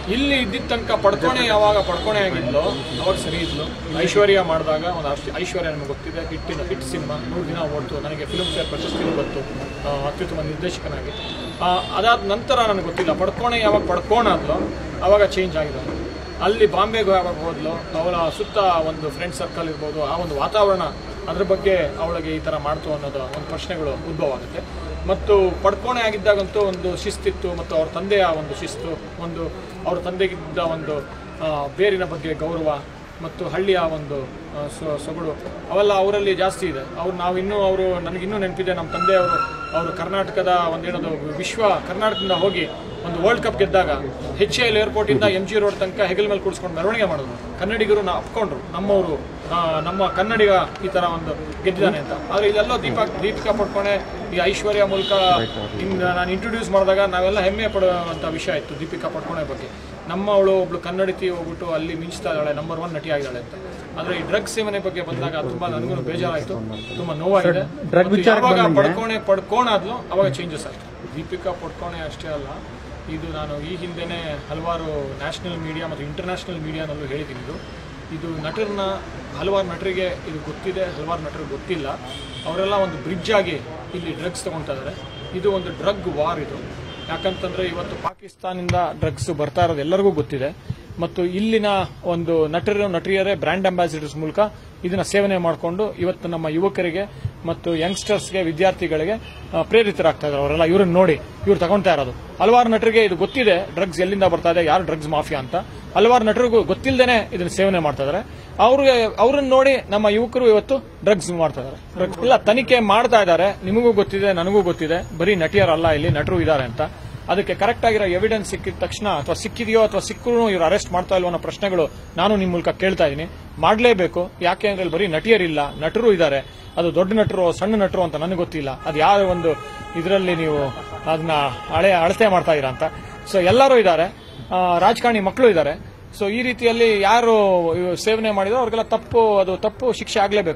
ಇಲ್ಲಿ ಇದ್ದಿದ್ದ ತನಕ ಪಡ್ಕೋಣೆ ಯಾವಾಗ ಪಡ್ಕೋಣೆ ಆಗಿದ್ಲೋ ಅವಾಗ ಸರಿ ಇದ್ಲು ಐಶ್ವರ್ಯ ಮಾಡಿದಾಗ ಒಂದು ಅಷ್ಟು ಐಶ್ವರ್ಯ ನಮಗೆ ಗೊತ್ತಿದೆ ಹಿಟ್ಟಿನ ಹಿಟ್ ಸಿನಿಮಾ ನೂರು ದಿನ ಓಡ್ತು ನನಗೆ ಫಿಲ್ಮ್ ಫೇರ್ ಪ್ರಶಸ್ತಿನೂ ಬಂತು ಆ, ಅತ್ಯುತ್ತಮ ನಿರ್ದೇಶಕನಾಗಿ ಆ, ಅದಾದ ನಂತರ ನನಗೆ ಗೊತ್ತಿಲ್ಲ ಪಡ್ಕೋಣೆ ಯಾವಾಗ ಪಡ್ಕೋಣ ಆದ್ಲೋ ಅವಾಗ ಚೇಂಜ್ ಆಗಿದೆ ಅಲ್ಲಿ ಬಾಂಬೆಗೆ ಯಾವಾಗ ಹೋದ್ಲು ಅವಳ ಸುತ್ತ ಒಂದು ಫ್ರೆಂಡ್ ಸರ್ಕಲ್ ಇರ್ಬೋದು ಆ ಒಂದು ವಾತಾವರಣ ಅದ್ರ ಬಗ್ಗೆ ಅವಳಿಗೆ ಈ ಥರ ಮಾಡ್ತು ಅನ್ನೋದು ಒಂದು ಪ್ರಶ್ನೆಗಳು ಉದ್ಭವ ಆಗುತ್ತೆ ಮತ್ತು ಪಡ್ಕೋಣೆ ಆಗಿದ್ದಾಗಂತೂ ಒಂದು ಶಿಸ್ತಿತ್ತು ಮತ್ತು ಅವ್ರ ತಂದೆಯ ಒಂದು ಶಿಸ್ತು ಒಂದು ಅವ್ರ ತಂದೆಗಿದ್ದ ಒಂದು ಆ, ಬೇರಿನ ಬಗ್ಗೆ ಗೌರವ ಮತ್ತು ಹಳ್ಳಿಯ ಒಂದು ಆ, ಸೊ- ಸೊಗಡು ಅವೆಲ್ಲ ಅವರಲ್ಲಿ ಜಾಸ್ತಿ ಇದೆ ಅವ್ರು ನಾವು ಇನ್ನೂ ಅವರು ನನಗಿನ್ನೂ ನೆನಪಿದೆ ನಮ್ಮ ತಂದೆಯವರು ಅವರು ಕರ್ನಾಟಕದ ಒಂದೇನದು ವಿಶ್ವ ಕರ್ನಾಟಕದಿಂದ ಹೋಗಿ ಒಂದು ವರ್ಲ್ಡ್ ಕಪ್ ಗೆದ್ದಾಗ ಹೆಚ್ ಎಲ್ ಏರ್ಪೋರ್ಟಿಂದ ಎಂ ಜಿ ರೋಡ್ ತನಕ ಹೆಗಲ್ ಮೇಲೆ ಕೂಡಿಸ್ಕೊಂಡು ಮೆರವಣಿಗೆ ಮಾಡಿದ್ರು ಕನ್ನಡಿಗರು ನಾ ಅಪ್ಕೊಂಡ್ರು ನಮ್ಮವರು ಆ, ನಮ್ಮ ಕನ್ನಡಿಗ ಈ ಥರ ಒಂದು ಗೆದ್ದಿದ್ದಾನೆ ಅಂತ ಆದರೆ ಇದೆಲ್ಲ ದೀಪಾ ದೀಪಿಕಾ ಪಡ್ಕೊಣೆ ಈ ಐಶ್ವರ್ಯ ಮೂಲಕ ಇನ್ನು ನಾನು ಇಂಟ್ರೊಡ್ಯೂಸ್ ಮಾಡಿದಾಗ ನಾವೆಲ್ಲ ಹೆಮ್ಮೆ ಪಡುವಂಥ ವಿಷಯ ಇತ್ತು ದೀಪಿಕಾ ಪಡ್ಕೊಣೆ ಬಗ್ಗೆ ನಮ್ಮವಳು ಒಬ್ಳು ಕನ್ನಡತಿ ಹೋಗ್ಬಿಟ್ಟು ಅಲ್ಲಿ ಮಿಂಚ್ತಾ ಇದ್ದಾಳೆ ನಂಬರ್ ಒನ್ ನಟಿ ಆಗಿದ್ದಾಳೆ ಅಂತ ಆದರೆ ಈ ಡ್ರಗ್ ಸೇವನೆ ಬಗ್ಗೆ ಬಂದಾಗ ತುಂಬ ನನಗೂ ಬೇಜಾರಾಯಿತು ತುಂಬ ನೋವಾಗಿದೆ drug ಮತ್ತು ವಿಚಾರಕ್ಕೆ ಯಾವಾಗ ಬಂದಂಗೆ- ಪಡ್ಕೋಣೆ ಪಡ್ಕೋಣಾದ್ಲು ಅವಾಗ ಚೇಂಜಸ್ ಆಯಿತು ದೀಪಿಕಾ ಪಡ್ಕೋಣೆ ಅಷ್ಟೇ ಅಲ್ಲ ಇದು ನಾನು ಈ ಹಿಂದೆನೇ ಹಲವಾರು ನ್ಯಾಷನಲ್ ಮೀಡಿಯಾ ಮತ್ತು ಇಂಟರ್ನ್ಯಾಷನಲ್ ಮೀಡಿಯಾನಲ್ಲೂ ಹೇಳಿದ್ದೀನಿ ಇದು ಇದು ನಟರನ್ನ ಹಲವಾರು ನಟರಿಗೆ ಇದು ಗೊತ್ತಿದೆ ಹಲವಾರು ನಟರಿಗೆ ಗೊತ್ತಿಲ್ಲ ಅವರೆಲ್ಲ ಒಂದು ಬ್ರಿಡ್ಜ್ ಆಗಿ ಇಲ್ಲಿ ಡ್ರಗ್ಸ್ ತಗೊಳ್ತಾ ಇದ್ದಾರೆ ಇದು ಒಂದು ಡ್ರಗ್ ವಾರ್ ಇದು ಯಾಕಂತಂದ್ರೆ ಇವತ್ತು ಪಾಕಿಸ್ತಾನಿಂದ ಡ್ರಗ್ಸ್ ಬರ್ತಾ ಇರೋದು ಎಲ್ಲರಿಗೂ ಗೊತ್ತಿದೆ ಮತ್ತು ಇಲ್ಲಿನ ಒಂದು ನಟರು ನಟಿಯರೇ ಬ್ರ್ಯಾಂಡ್ ಅಂಬಾಸಿಡರ್ಸ್ ಮೂಲಕ ಇದನ್ನ ಸೇವನೆ ಮಾಡಿಕೊಂಡು ಇವತ್ತು ನಮ್ಮ ಯುವಕರಿಗೆ ಮತ್ತು ಯಂಗ್ಸ್ಟರ್ಸ್ಗೆ ವಿದ್ಯಾರ್ಥಿಗಳಿಗೆ ಆ, ಪ್ರೇರಿತರಾಗ್ತಾ ಇದ್ದಾರೆ ಅವರೆಲ್ಲ ಇವ್ರನ್ನ ನೋಡಿ ಇವ್ರು ತಗೊಂತಾ ಇರೋದು ಹಲವಾರು ನಟರಿಗೆ ಇದು ಗೊತ್ತಿದೆ ಡ್ರಗ್ಸ್ ಎಲ್ಲಿಂದ ಬರ್ತಾ ಇದೆ ಯಾರು ಡ್ರಗ್ಸ್ ಮಾಫಿಯಾ ಅಂತ ಹಲವಾರು ನಟರಿಗೂ ಗೊತ್ತಿಲ್ಲದೇನೆ ಇದನ್ನ ಸೇವನೆ ಮಾಡ್ತಾ ಇದ್ದಾರೆ ಅವ್ರಿಗೆ ಅವ್ರನ್ನ ನೋಡಿ ನಮ್ಮ ಯುವಕರು ಇವತ್ತು ಡ್ರಗ್ಸ್ ಮಾಡ್ತಾ ಇದ್ದಾರೆ ಡ್ರಗ್ಸ್ ಇಲ್ಲ ತನಿಖೆ ಮಾಡ್ತಾ ಇದ್ದಾರೆ ನಿಮಗೂ ಗೊತ್ತಿದೆ ನನಗೂ ಗೊತ್ತಿದೆ ಬರೀ ನಟಿಯರಲ್ಲ ಇಲ್ಲಿ ನಟರು ಇದ್ದಾರೆ ಅಂತ ಅದಕ್ಕೆ ಕರೆಕ್ಟ್ ಆಗಿರೋ ಎವಿಡೆನ್ಸ್ ಸಿಕ್ಕಿದ ತಕ್ಷಣ ಅಥವಾ ಸಿಕ್ಕಿದೆಯೋ ಅಥವಾ ಸಿಕ್ಕರೂ ಇವ್ರು ಅರೆಸ್ಟ್ ಮಾಡ್ತಾ ಇಲ್ವೋ ಅನ್ನೋ ಪ್ರಶ್ನೆಗಳು ನಾನು ನಿಮ್ಮ ಮೂಲಕ ಕೇಳ್ತಾ ಇದ್ದೀನಿ ಮಾಡಲೇಬೇಕು ಯಾಕೆ ಅಂದ್ರೆ ಇಲ್ಲಿ ಬರೀ ನಟಿಯರಿಲ್ಲ ನಟರು ಇದ್ದಾರೆ ಅದು ದೊಡ್ಡ ನಟರು ಸಣ್ಣ ನಟರು ಅಂತ ನನಗೆ ಗೊತ್ತಿಲ್ಲ ಅದು ಯಾವ ಒಂದು ಇದರಲ್ಲಿ ನೀವು ಅದನ್ನ ಹಳೆ ಅಳತೆ ಮಾಡ್ತಾ ಇದ್ದೀರಾ ಅಂತ ಸೊ ಎಲ್ಲರೂ ಇದ್ದಾರೆ ಆ, ರಾಜಕಾರಣಿ ಮಕ್ಕಳು ಇದ್ದಾರೆ ಸೊ ಈ ರೀತಿಯಲ್ಲಿ ಯಾರು ಇವ್ ಸೇವನೆ ಮಾಡಿದ್ರು ಅವ್ರಿಗೆಲ್ಲ ತಪ್ಪು ಅದು ತಪ್ಪು ಶಿಕ್ಷೆ ಆಗಲೇಬೇಕು